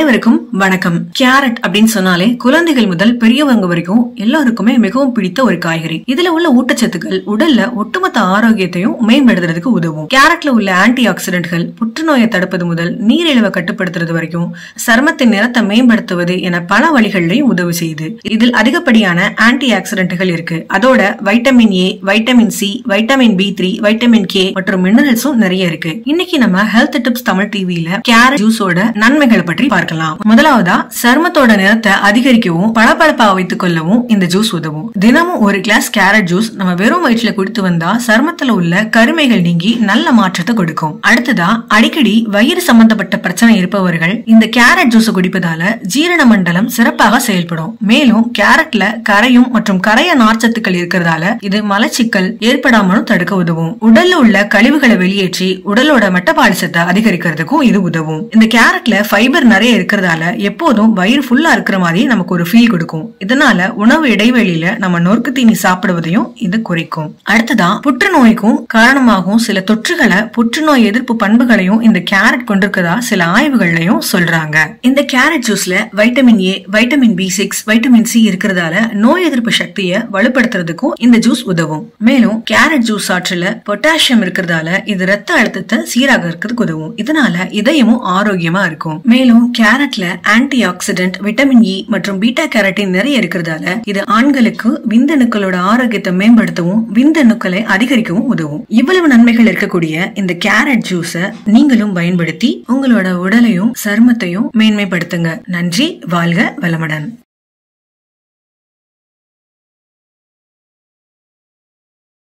அனைவருக்கும் வணக்கம் கேரட் அப்படின்னு சொன்னாலே குழந்தைகள் முதல் பெரியவங்க வரைக்கும் எல்லாருக்குமே மிகவும் பிடித்த ஒரு காய்கறி இதுல உள்ள ஊட்டச்சத்துக்கள் உடல்ல ஒட்டுமொத்த ஆரோக்கியத்தையும் மேம்படுத்துறதுக்கு உதவும் கேரட்ல உள்ள ஆன்டி ஆக்சிடென்ட்கள் புற்றுநோயை தடுப்பது முதல் நீரிழிவை கட்டுப்படுத்துறது வரைக்கும் சருமத்தின் நிறத்தை மேம்படுத்துவது என பல வழிகள்லையும் உதவி செய்யுது இதில் அதிகப்படியான ஆன்டி ஆக்சிடென்ட்கள் இருக்கு அதோட vitamin A vitamin C vitamin B three vitamin K மற்றும் மினரல்ஸும் நிறைய இருக்கு இன்னைக்கு நம்ம ஹெல்த் டிப்ஸ் தமிழ் டிவில கேரட் ஜூஸோட நன்மைகளை பற்றி பார்க்கலாம் முதலாவதா சருமத்தோட நிறத்தை அதிகரிக்கவும் பளபளப்பா வைத்துக் கொள்ளவும் இந்த ஜூஸ் உதவும் தினமும் ஒரு கிளாஸ் கேரட் ஜூஸ் நம்ம வெறும் வயிற்றுல குடித்து வந்தா சருமத்துல உள்ள கருமைகள் நீங்கி நல்ல மாற்றத்தை கொடுக்கும் அடுத்ததா அடிக்கடி வயிறு சம்பந்தப்பட்ட பிரச்சனை இருப்பவர்கள் இந்த கேரட் ஜூஸ் குடிப்பதால ஜீரண மண்டலம் சிறப்பாக செயல்படும் மேலும் கேரட்ல கரையும் மற்றும் கரைய நார்ச்சத்துக்கள் இருக்கிறதால இது மலச்சிக்கல் ஏற்படாமலும் தடுக்க உதவும் உடல்ல உள்ள கழிவுகளை வெளியேற்றி உடலோட மெட்டபாலிசத்தை அதிகரிக்கிறதுக்கும் இது உதவும் இந்த கேரட்ல ஃபைபர் நிறைய இருக்கிறதால எப்போதும் வயிறு ஃபுல்லா இருக்கிற மாதிரி நமக்கு ஒரு ஃபீல் கொடுக்கும் இதனால உணவு இடைவெளியில நம்ம நொறுக்கு தீனி சாப்பிடுவதையும் இது குறைக்கும் அடுத்ததா புற்றுநோய்க்கும் காரணமாகும் சில தொற்றுகளை புற்றுநோய் எதிர்ப்பு பண்புகளையும் இந்த கேரட் கொண்டிருக்கதா சில ஆய்வுகள்லயும் சொல்றாங்க இந்த கேரட் ஜூஸ்ல vitamin A vitamin B six vitamin C இருக்கிறதால நோய் எதிர்ப்பு சக்தியை வலுப்படுத்துறதுக்கும் இந்த ஜூஸ் உதவும் மேலும் கேரட் ஜூஸ் ஆற்றுல பொட்டாசியம் இருக்கிறதால இது ரத்த அழுத்தத்தை சீராக இருக்கிறதுக்கு உதவும் இதனால இதயமும் ஆரோக்கியமா இருக்கும் மேலும் கேரட்ல ஆன்டி ஆக்சிடென்ட் விட்டமின் இ மற்றும் பீட்டா கேரட்டின் நிறைய இருக்கிறதால இது ஆண்களுக்கு விந்தணுக்களோட ஆரோக்கியத்தை மேம்படுத்தவும் விந்தணுக்களை அதிகரிக்கவும் உதவும் இவ்வளவு நன்மைகள் இருக்கக்கூடிய இந்த கேரட் ஜூஸ நீங்களும் பயன்படுத்தி உங்களோட உடலையும் சருமத்தையும் மேன்மைப்படுத்துங்க நன்றி வாழ்க வளமுடன்